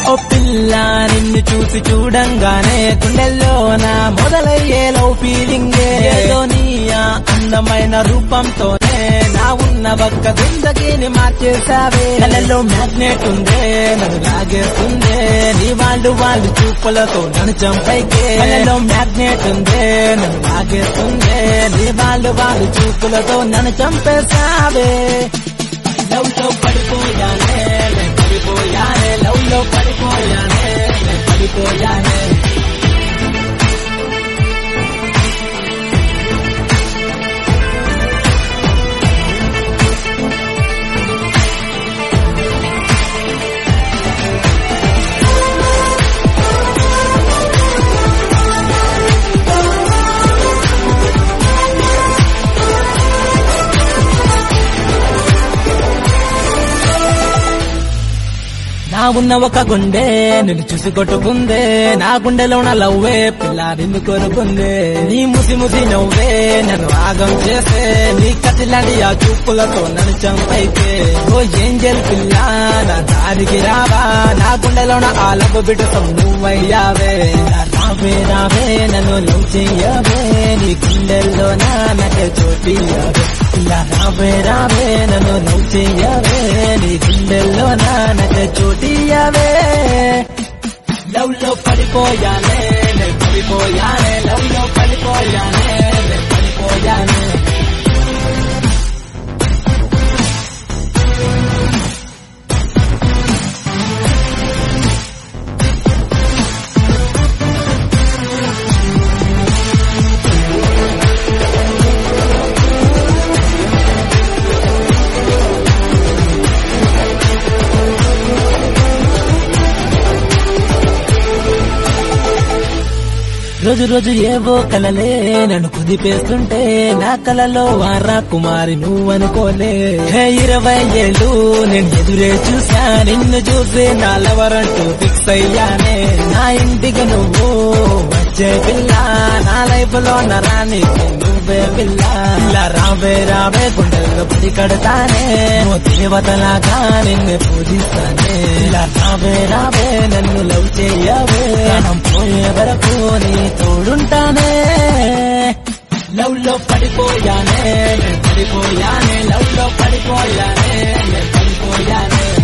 ఓ పిల్ల నిన్ను చూసి చూడంగానే గుండెల్లో నా మొదలయ్యే లవ్ ఫీలింగ్ ఏదో నీ ఆ అందమైన రూపంతోనే నా ఉన్న ఒక్క జిందగీని మార్చేసావే కళ్ళల్లో మ్యాగ్నెట్ ఉందే నన్ను లాగేస్తుందే నీ వాళ్ళు వాళ్ళు చూపులతో నన్ను చంపైకే కళ్ళల్లో మ్యాగ్నెట్ ఉందే నన్ను లాగేస్తుందే నీ వాళ్ళు వాళ్ళు చూపులతో నన్ను చంపేసావే లవ్ లో పడిపోయానే నే పడిపోయానే లవ్ లో పడిపోయానే నే పడిపోయానే నా ఉన్న ఒక గుండె నిన్ను చూసి కొట్టుకుందే నా గుండెలోన లవ్వే పిల్ల నిన్ను కోరుకుందే నీ ముసి ముసి నవ్వే నన్ను ఆగం చేసే నీ కతిలాంటి ఆ చూపులతో నన్ను చంపైతే ఓ ఏంజల్ పిల్ల నా దారికి రావా నా గుండెలోన ఆ లవ్ బిడ్డతో నువ్వయ్యావే రావే రావే నన్ను లవ్ చెయ్యవే నీ గుండెల్లో నాకే చోటియ్యవే ఇలా రావే రావే నన్ను లవ్ చెయ్యవే నీ గుండెల్లో నాకే చోటియ్యవే లవ్ లో పడిపోయానే నే పడిపోయానే లవ్ లో పడిపోయానే నే పడిపోయానే రోజు రోజు ఏవో కలలే నన్ను కుదిపేస్తుంటే నా కలలో వారా కుమారి నువ్వనుకోలే హే ఇరవై ఏళ్ళు నేను ఎదురే చూసా నిన్ను చూసి నా లవరంటూ ఫిక్స్ అయ్యానే నా ఇంటికి నువ్వు వచ్చే పిల్ల నా లైఫ్ లో నా రాణి నువ్వే పిల్ల ఇలా రావే రావే గుండెల్లో పడి కడతానే ఓ దేవతలాగా నిన్ను పూజిస్తానే ఇలా రావే రావే నన్ను లవ్ చేయవే ప్రాణం పోయే వరకు నీ తోడుంటానే లవ్ లో పడిపోయానే నేను పడిపోయానే లవ్ లో పడిపోయానే నేను పడిపోయానే